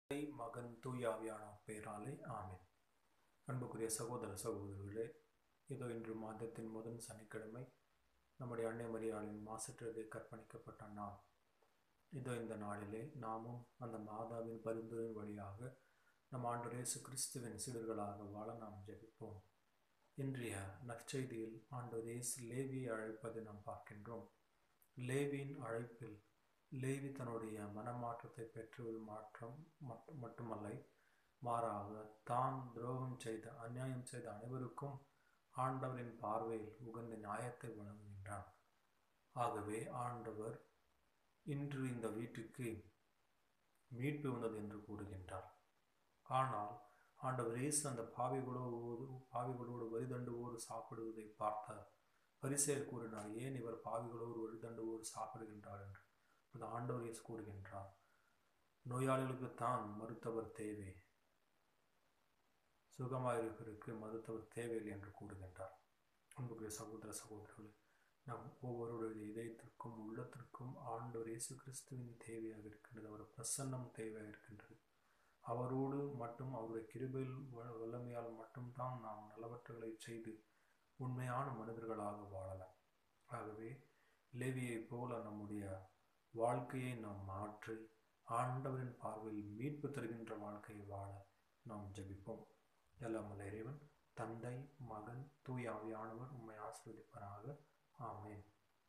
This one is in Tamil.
தந்தை மகன் தூயாவியானோர் பெயராலே ஆமென் அன்புக்குரிய சகோதர சகோதரிகளே இதோ இன்று மாதத்தின் முதல் சனிக்கிழமை நம்முடைய அன்னை மரியாளின் மாசற்றதை கற்பணிக்கப்பட்ட நாள் இதோ இந்த நாளிலே நாமும் அந்த மாதாவின் பரிந்துரை வழியாக நம் ஆண்டு இயேசு கிறிஸ்துவின் சிறுகளாக வாழ நாம் ஜெபிப்போம் இன்றைய நற்செய்தியில் ஆண்டு இயேசு லேவியை அழைப்பதை நாம் பார்க்கின்றோம் லேவியின் அழைப்பில் லேவி தன்னுடைய மனமாற்றத்தை பெற்றுவது மாற்றம் மட்டுமல்ல மாறாக தான் துரோகம் செய்த அநியாயம் செய்த அனைவருக்கும் ஆண்டவரின் பார்வையில் உகந்த நியாயத்தை வழங்குகின்றார் ஆகவே ஆண்டவர் இன்று இந்த வீட்டுக்கு மீட்பு வந்தது என்று கூறுகின்றார் ஆனால் ஆண்டவர் இயேசு அந்த பாவிகளோடு பாவிகளோடு வரிதண்டுவோடு சாப்பிடுவதை பார்த்த பரிசெயர் கூறினார் ஏன் இவர் பாவிகளோடு வரிதண்டுவோடு சாப்பிடுகின்றார் என்று அது ஆண்டவர் இயேசு கூறுகின்றார் நோயாளிகளுக்கு தான் மருத்துவர் தேவை சுகமாயிருப்பதற்கு மருத்துவர் தேவையில்லை என்று கூறுகின்றார் அன்புக்குரிய சகோதர சகோதரர்களே நம் ஒவ்வொருடைய இதயத்திற்கும் உள்ளத்திற்கும் ஆண்டவர் இயேசு கிறிஸ்துவின் தேவையாக இருக்கின்றது அவர் பிரசன்னம் தேவையாக இருக்கின்றது அவரோடு மட்டும் அவருடைய கிருபையில் வல்லமையால் மட்டும்தான் நாம் நல்லவற்றுகளை செய்து உண்மையான மனிதர்களாக வாழலாம் ஆகவே லேவியைப் போல நம்முடைய வாழ்க்கையை நாம் மாற்றி ஆண்டவரின் பார்வையில் மீட்பு தருகின்ற வாழ்க்கையை வாழ நாம் ஜபிப்போம் எல்லாம் இறைவன் தந்தை மகன் தூய் ஆவியானவர் உண்மை ஆசிர்வதிப்பராக ஆமேன்